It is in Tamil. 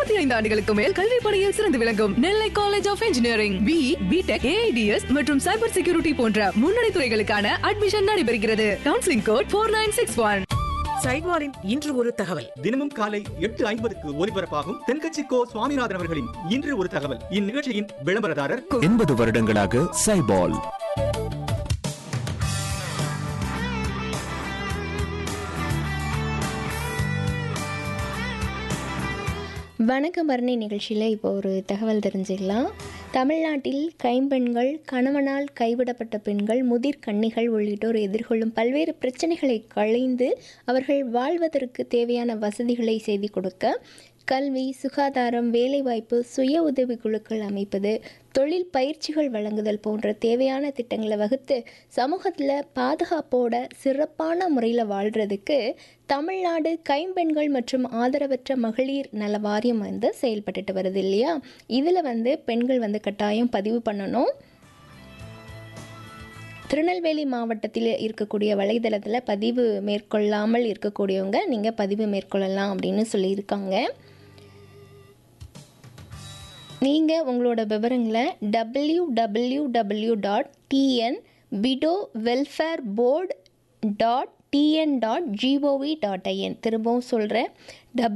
இருபத்தி ஐந்து ஆண்டுகளுக்கு மேல் கல்வி பணியில் சிறந்து விளங்கும் Nellai college of engineering B BTech AIDS மற்றும் சைபர் செக்யூரிட்டி போன்ற முன்னணி துறைகளுக்கான அட்மிஷன் நடைபெறுகிறது counselling code four nine six one சைட்வாரின் இன்று ஒரு தகவல் தினமும் காலை எட்டு ஐம்பதுக்கு ஒலிபரப்பாகும் தென்கட்சி கோ சுவாமிநாதன் அவர்களின் இன்று ஒரு தகவல் இந்நிகழ்ச்சியின் விளம்பரதாரர் எண்பது வருடங்களாக சைபால் வணக்கம் பரணி நிகழ்ச்சியில் இப்போ ஒரு தகவல் தெரிஞ்சுக்கலாம் தமிழ்நாட்டில் கைம்பெண்கள் கணவனால் கைவிடப்பட்ட பெண்கள் முதிர் கன்னிகள் உள்ளிட்டோர் எதிர்கொள்ளும் பல்வேறு பிரச்சனைகளை களைந்து அவர்கள் வாழ்வதற்கு தேவையான வசதிகளை செய்து கொடுக்க கல்வி சுகாதாரம் வேலைவாய்ப்பு சுய உதவிக் குழுக்கள் அமைப்பது தொழில் பயிற்சிகள் வழங்குதல் போன்ற தேவையான திட்டங்களை வகுத்து சமூகத்தில் பாதுகாப்போட சிறப்பான முறையில் வாழ்கிறதுக்கு தமிழ்நாடு கைம்பெண்கள் மற்றும் ஆதரவற்ற மகளிர் நல வாரியம் வந்து செயல்பட்டுட்டு வருது இல்லையா இதில் வந்து பெண்கள் வந்து கட்டாயம் பதிவு பண்ணணும் திருநெல்வேலி மாவட்டத்தில் இருக்கக்கூடிய வலைதளத்தில் பதிவு மேற்கொள்ளாமல் இருக்கக்கூடியவங்க நீங்கள் பதிவு மேற்கொள்ளலாம் அப்படின்னு சொல்லியிருக்காங்க நீங்கள் உங்களோட விவரங்களை W W W dot TN widow welfare board dot TN dot GOV dot IN திரும்பவும் சொல்கிறேன்